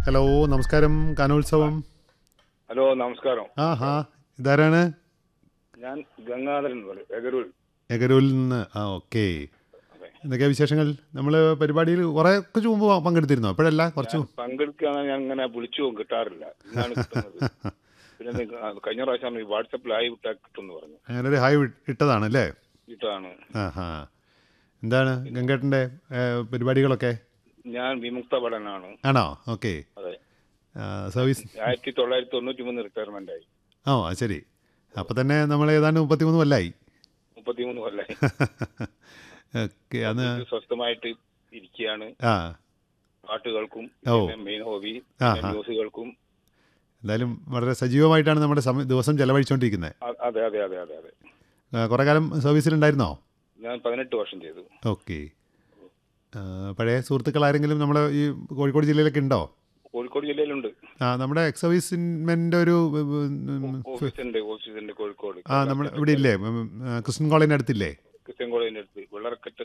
Hello നമസ്കാരം കാനോത്സവം hello നമസ്കാരം ആ ഹാ ഇതാരാണ് ഞാൻ ഗംഗാധരൻ പറയും എഗരൂർ എഗരൂരിൽ നിന്ന് ആ ഓക്കെ അതെ എന്തൊക്കെയാ വിശേഷങ്ങൾ നമ്മൾ പരിപാടിയിൽ കുറേ കുറച്ച് മുമ്പ് പങ്കെടുത്തിരുന്നോ ഇപ്പോഴല്ല കുറച്ച് മുമ്പ്. പങ്കെടുക്കാൻ ഞാൻ അങ്ങനെ വിളിച്ചു പോകും കിട്ടാറില്ല ഇന്നാണ് കിട്ടുന്നത് പിന്നെ നിങ്ങ- ആ, കഴിഞ്ഞ പ്രാവശ്യം ഈ വാട്സപ്പിൽ ആയി വിട്ടാൽ കിട്ടുമെന്ന് പറഞ്ഞു അങ്ങനെ ഒരു ഹായ് വി- ഇട്ടതാണ് അല്ലേ ഇതാണ് ആ ഹാ എന്താണ് ഗംഗേട്ടൻ്റെ പരിപാടികളൊക്കെ ഞാൻ വിമുക്ത പഠനാണ് ആണോ ഓക്കെ അതെ സർവീസ് ആയിരത്തി തൊള്ളായിരത്തി തൊണ്ണൂറ്റി മൂന്ന് റിട്ടയർമെന്റ് ആയി ആ അത് ശരി അപ്പോൾ തന്നെ നമ്മൾ ഏതാണ്ട് മുപ്പത്തിമൂന്ന് കൊല്ലായി മുപ്പത്തിമൂന്ന് കൊല്ലായി ഓക്കെ അന്ന് സ്വസ്ഥമായിട്ട് ഇരിക്കുകയാണ് ആ പാട്ടുകൾക്കും ഓ. മെയിൻ ഹോബി ആ, പിന്നെ ആ. മ്യൂസിക്കുകൾക്കും എന്തായാലും വളരെ സജീവമായിട്ടാണ് നമ്മുടെ സമയം ദിവസം ചെലവഴിച്ചുകൊണ്ടിരിക്കുന്നത് അ- അതെ അതെ അതെ അതെ അതെ കുറേ കാലം സർവീസിലുണ്ടായിരുന്നോ ഞാൻ പതിനെട്ട് വർഷം ചെയ്തു ഓക്കെ പഴയ സുഹൃത്തുക്കൾ ആരെങ്കിലും നമ്മുടെ ഈ കോഴിക്കോട് ജില്ലയിലൊക്കെ ഉണ്ടോ കോഴിക്കോട് ജില്ലയിലുണ്ട് ആ നമ്മുടെ എക്സ് സർവീസ്മെൻ്റെ ഒരു ഉം, ഉം, ഓഫീസുണ്ട് ഓഫീസുണ്ട് കോഴിക്കോട് ആ നമ്മുടെ ഇവിടെ ഇല്ലേ ഉം, ഉം, ക്രിസ്ത്യൻ കോളേജിൻ്റെ അടുത്തില്ലേ ക്രിസ്ത്യൻ കോളേജിന്റെ അടുത്ത്